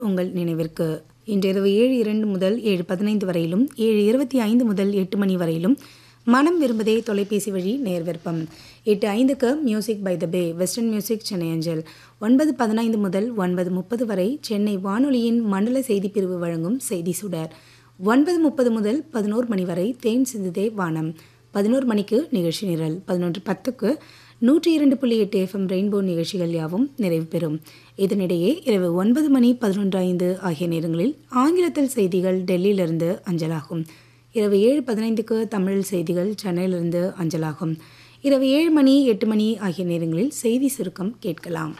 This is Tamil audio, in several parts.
உங்கள் நினைவிற்கு இன்றிரவு ஏழு இரண்டு முதல் ஏழு பதினைந்து வரையிலும் ஏழு இருபத்தி ஐந்து முதல் எட்டு மணி வரையிலும் மனம் விரும்புதே தொலைபேசி வழி நேர் விருப்பம் எட்டு ஐந்துக்கு music by the bay western music Chennai அஞ்சல் ஒன்பது பதினைந்து முதல் ஒன்பது முப்பது வரை சென்னை வானொலியின் மண்டல செய்திப் பிரிவு வழங்கும் செய்தி சுடர் ஒன்பது முப்பது முதல் பதினோரு மணி வரை தேன் சிந்துதே வானம் பதினோரு மணிக்கு நிகழ்ச்சி நிரல் பதினொன்று பத்துக்கு நூற்றி இரண்டு புள்ளி எட்டு எஃப்எம் ரெயின்போ நிகழ்ச்சிகள் யாவும் நிறைவு பெறும் இதனிடையே இரவு ஒன்பது மணி பதினொன்று ஐந்து ஆகிய நேரங்களில் ஆங்கிலத்தில் செய்திகள் டெல்லியிலிருந்து அஞ்சலாகும் இரவு ஏழு பதினைந்துக்கு தமிழ் செய்திகள் சென்னையிலிருந்து அஞ்சலாகும் இரவு ஏழு மணி எட்டு மணி ஆகிய நேரங்களில் செய்தி சுருக்கம் கேட்கலாம்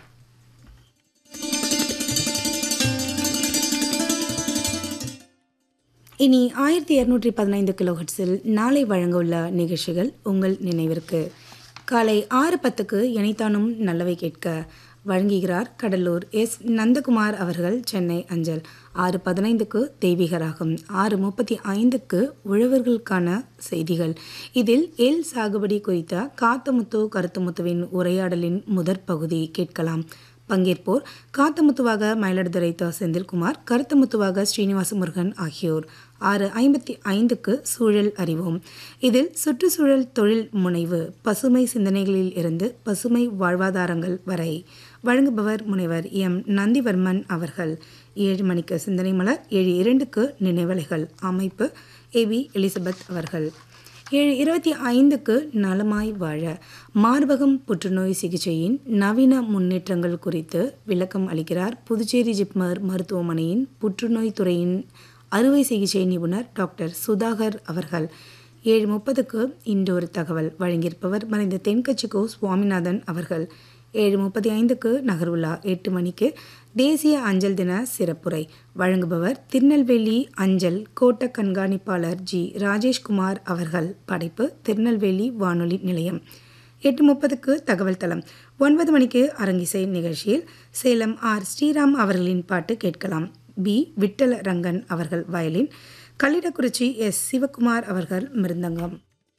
இனி ஆயிரத்தி இரநூற்றி பதினைந்து கிலோஹெட்ஸில் நாளை வழங்க உள்ள நிகழ்ச்சிகள் உங்கள் நினைவிற்கு காலை ஆறு பத்துக்கு இணைத்தானும் நல்லவை கேட்க வழங்குகிறார் கடலூர் எஸ் நந்தகுமார் அவர்கள் சென்னை அஞ்சல் ஆறு பதினைந்துக்கு தெய்வீகராகும் ஆறு முப்பத்தி ஐந்துக்கு உழவர்களுக்கான செய்திகள் இதில் எல் சாகுபடி குறித்த காத்தமுத்து கருத்துமுத்துவின் உரையாடலின் முதற் பகுதி கேட்கலாம் பங்கேற்போர் காத்தமுத்துவாக மயிலாடுதுறை த செந்தில்குமார் கருத்தமுத்துவாக ஸ்ரீனிவாச முருகன் ஆகியோர் ஆறு ஐம்பத்தி ஐந்துக்கு சூழல் அறிவோம் இதில் சுற்றுச்சூழல் தொழில் முனைவு பசுமை சிந்தனைகளில் இருந்து பசுமை வாழ்வாதாரங்கள் வரை வழங்குபவர் முனைவர் எம் நந்திவர்மன் அவர்கள் ஏழு மணிக்கு சிந்தனை மலர் ஏழு இரண்டுக்கு நினைவலைகள் அமைப்பு ஏபி எலிசபெத் அவர்கள் ஏழு இருபத்தி ஐந்துக்கு நலமாய் வாழ மார்பகம் புற்றுநோய் சிகிச்சையின் நவீன முன்னேற்றங்கள் குறித்து விளக்கம் அளிக்கிறார் புதுச்சேரி ஜிப்மர் மருத்துவமனையின் புற்றுநோய் துறையின் அறுவை சிகிச்சை நிபுணர் டாக்டர் சுதாகர் அவர்கள் ஏழு முப்பதுக்கு இன்றொரு தகவல் வழங்கியிருப்பவர் மறைந்த தென்கட்சிக்கோ சுவாமிநாதன் அவர்கள் ஏழு முப்பத்தி ஐந்துக்கு நகர்வுலா எட்டு மணிக்கு தேசிய அஞ்சல் தின சிறப்புரை வழங்குபவர் திருநெல்வேலி அஞ்சல் கோட்ட கண்காணிப்பாளர் ஜி ராஜேஷ்குமார் அவர்கள் படைப்பு திருநெல்வேலி வானொலி நிலையம் எட்டு முப்பதுக்கு தகவல் தளம் ஒன்பது மணிக்கு அரங்கிசை நிகழ்ச்சியில் சேலம் ஆர் ஸ்ரீராம் அவர்களின் பாட்டு கேட்கலாம் பி விட்டல ரங்கன் அவர்கள் வயலின் கல்லிடக்குறிச்சி எஸ் சிவகுமார் அவர்கள் மிருந்தங்கம்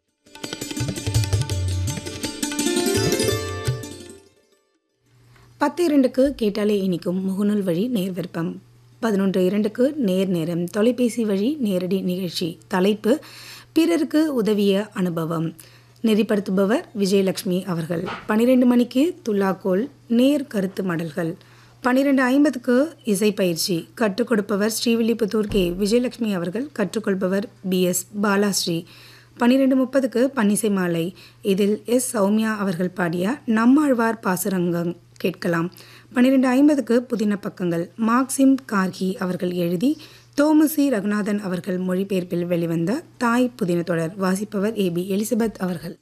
பத்து இரண்டுக்கு கேட்டாலே இனிக்கும் முகநூல் வழி நேர் விருப்பம் பதினொன்று இரண்டுக்கு நேர் நேரம் தொலைபேசி வழி நேரடி நிகழ்ச்சி தலைப்பு பிறருக்கு உதவிய அனுபவம் நெறிப்படுத்துபவர் விஜயலட்சுமி அவர்கள் பன்னிரெண்டு மணிக்கு துலாக்கோல் நேர் கருத்து மடல்கள் பன்னிரெண்டு ஐம்பதுக்கு இசை பயிற்சி கற்றுக் கொடுப்பவர் ஸ்ரீவில்லிபுத்தூர் கே விஜயலட்சுமி அவர்கள் கற்றுக்கொள்பவர் பி எஸ் பாலாஸ்ரீ பன்னிரெண்டு முப்பதுக்கு பன்னிசை மாலை இதில் எஸ் சௌமியா அவர்கள் பாடிய நம்மாழ்வார் பாசுரங்கம் கேட்கலாம் பன்னிரெண்டு ஐம்பதுக்கு புதின பக்கங்கள் மார்க்சிம் கார்கி அவர்கள் எழுதி தோமசி ரகுநாதன் அவர்கள் மொழிபெயர்ப்பில் வெளிவந்த தாய் புதின தொடர் வாசிப்பவர் ஏ பி எலிசபெத் அவர்கள்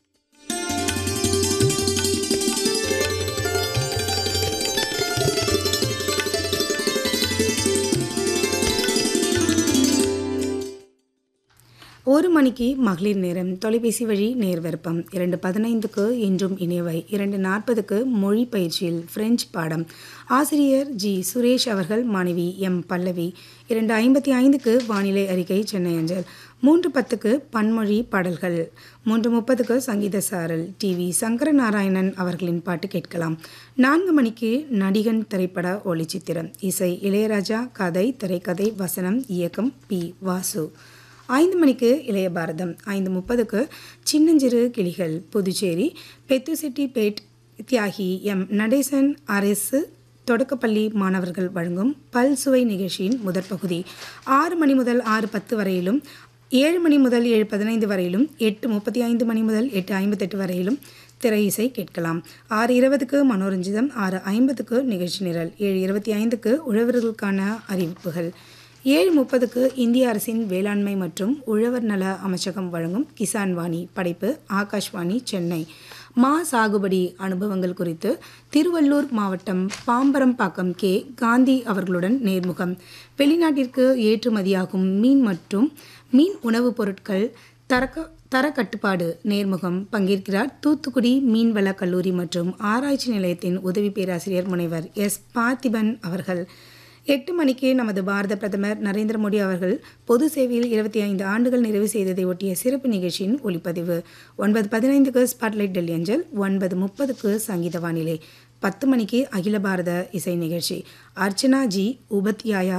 ஒரு மணிக்கு மகளிர் நேரம் தொலைபேசி வழி நேர் விருப்பம் இரண்டு பதினைந்துக்கு இன்றும் இணைவை இரண்டு நாற்பதுக்கு மொழி பயிற்சியில் பிரெஞ்சு பாடம் ஆசிரியர் ஜி சுரேஷ் அவர்கள் மாணவி எம் பல்லவி இரண்டு ஐம்பத்தி ஐந்துக்கு வானிலை அறிக்கை சென்னை அஞ்சல் மூன்று பத்துக்கு பன்மொழி பாடல்கள் மூன்று முப்பதுக்கு சங்கீத சாரல் டிவி சங்கரநாராயணன் அவர்களின் பாட்டு கேட்கலாம் நான்கு மணிக்கு நடிகன் திரைப்பட ஒளிச்சித்திரம் இசை இளையராஜா கதை திரைக்கதை வசனம் இயக்கம் பி வாசு ஐந்து மணிக்கு இளைய பாரதம் ஐந்து முப்பதுக்கு சின்னஞ்சிறு கிளிகள் புதுச்சேரி பெத்துசெட்டிப்பேட் தியாகி எம் நடேசன் அரசு தொடக்கப்பள்ளி மாணவர்கள் வழங்கும் பல் சுவை நிகழ்ச்சியின் முதற் பகுதி ஆறு மணி முதல் ஆறு பத்து வரையிலும் ஏழு மணி முதல் ஏழு பதினைந்து வரையிலும் எட்டு முப்பத்தி ஐந்து மணி முதல் எட்டு ஐம்பத்தெட்டு வரையிலும் திரை இசை கேட்கலாம் ஆறு இருபதுக்கு மனோரஞ்சிதம் ஆறு ஐம்பதுக்கு நிகழ்ச்சி நிரல் ஏழு இருபத்தி ஐந்துக்கு உழவர்களுக்கான அறிவிப்புகள் ஏழு முப்பதுக்கு இந்திய அரசின் வேளாண்மை மற்றும் உழவர் நல அமைச்சகம் வழங்கும் கிசான் வாணி படைப்பு ஆகாஷ்வாணி சென்னை மா சாகுபடி அனுபவங்கள் குறித்து திருவள்ளூர் மாவட்டம் பாம்பரம்பாக்கம் கே காந்தி அவர்களுடன் நேர்முகம் வெளிநாட்டிற்கு ஏற்றுமதியாகும் மீன் மற்றும் மீன் உணவுப் பொருட்கள் தரக்க தர கட்டுப்பாடு நேர்முகம் பங்கேற்கிறார் தூத்துக்குடி மீன்வள கல்லூரி மற்றும் ஆராய்ச்சி நிலையத்தின் உதவி பேராசிரியர் முனைவர் எஸ் பார்த்திபன் அவர்கள் எட்டு மணிக்கு நமது பாரத பிரதமர் நரேந்திர மோடி அவர்கள் பொது சேவையில் இருபத்தி ஐந்து ஆண்டுகள் நிறைவு செய்ததை ஒட்டிய சிறப்பு நிகழ்ச்சியின் ஒளிப்பதிவு ஒன்பது பதினைந்துக்கு ஸ்பாட்லைட் டெல்லி அஞ்சல் ஒன்பது முப்பதுக்கு சங்கீத வானிலை பத்து மணிக்கு அகில பாரத இசை நிகழ்ச்சி அர்ச்சனா ஜி உபத்யாயா